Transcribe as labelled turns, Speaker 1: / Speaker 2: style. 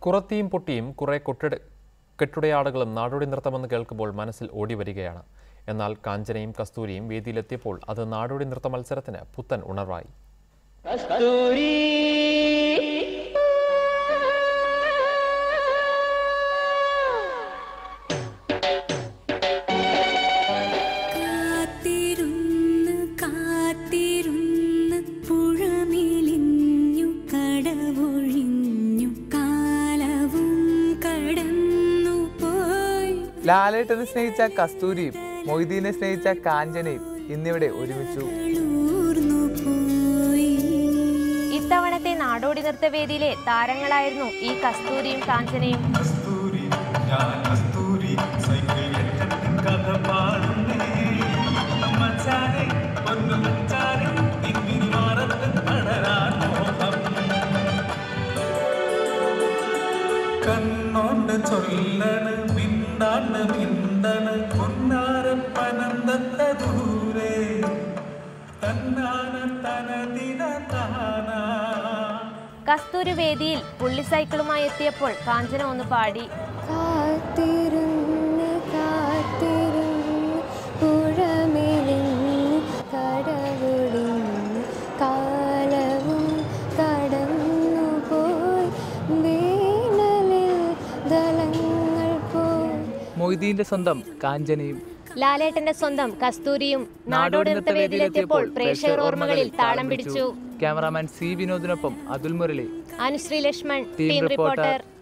Speaker 1: കുറത്തിയും പൊട്ടിയും കുറെ കൊട്ടിട കെട്ടുടയാടുകളും നാടോടി നൃത്തമെന്ന് കേൾക്കുമ്പോൾ മനസ്സിൽ ഓടി വരികയാണ് എന്നാൽ കാഞ്ചനയും കസ്തൂരിയും വേദിയിലെത്തിയപ്പോൾ അത് നാടോടി നൃത്ത മത്സരത്തിന് പുത്തൻ ഉണർവായി
Speaker 2: കസ്തൂരി
Speaker 3: കാത്തിരുന്ന് കാത്തിരുന്ന് പുഴമിലിഞ്ഞു കടവൊഴിഞ്ഞു കാലവും കടന്നു പോയി
Speaker 4: ലാലേട്ടനെ സ്നേഹിച്ച കസ്തൂരിയും മൊയ്തീനെ സ്നേഹിച്ച കാഞ്ചനയും ഇന്നിവിടെ ഒരുമിച്ചു
Speaker 3: ഊർന്നു പോയി
Speaker 5: ഇത്തവണത്തെ നാടോടി നൃത്തവേദിയിലെ താരങ്ങളായിരുന്നു ഈ കസ്തൂരിയും കാഞ്ചനയും
Speaker 6: കസ്തൂരി ഞാൻ കസ്തൂരി സൈക്കിൾ ഏറ്റത്തിൻ കഥ പാടുന്നേ മച്ചാനെ പൊന്നു മച്ചാനെ ഇങ്ങിനി മാറത്ത് പടരാൻ മോഹം കണ്ണോണ്ട് ചൊല്ലണ് മിണ്ടാണ് മിണ്ടണ് പൊന്നാരൻ പനന്തത്ത ദൂരെ തന്നാന തനതിന താനാ
Speaker 5: കസ്തൂരി വേദിയിൽ പുള്ളി സൈക്കിളുമായി എത്തിയപ്പോൾ കാഞ്ചന ഒന്ന് പാടി
Speaker 7: കാത്തിരുന്ന് കാത്തിരുന്ന് പുഴമെലിഞ്ഞ് കടവുടിഞ്ഞ് കാലവും കടന്നു പോയി വേനലിൽ ദളങ്ങൾ പോയി
Speaker 4: മൊയ്തീന്റെ സ്വന്തം കാഞ്ചനയും
Speaker 5: ലാലേട്ടന്റെ സ്വന്തം കസ്തൂരിയും നാടോടി നൃത്തവേദിയിലെത്തിയപ്പോൾ പ്രേക്ഷകർ ഓർമ്മകളിൽ താളം പിടിച്ചു
Speaker 4: ക്യാമറാമാൻ സി വിനോദിനൊപ്പം Athul Murali
Speaker 5: Anusree Lakshman
Speaker 4: team
Speaker 5: team
Speaker 4: reporter
Speaker 5: reporter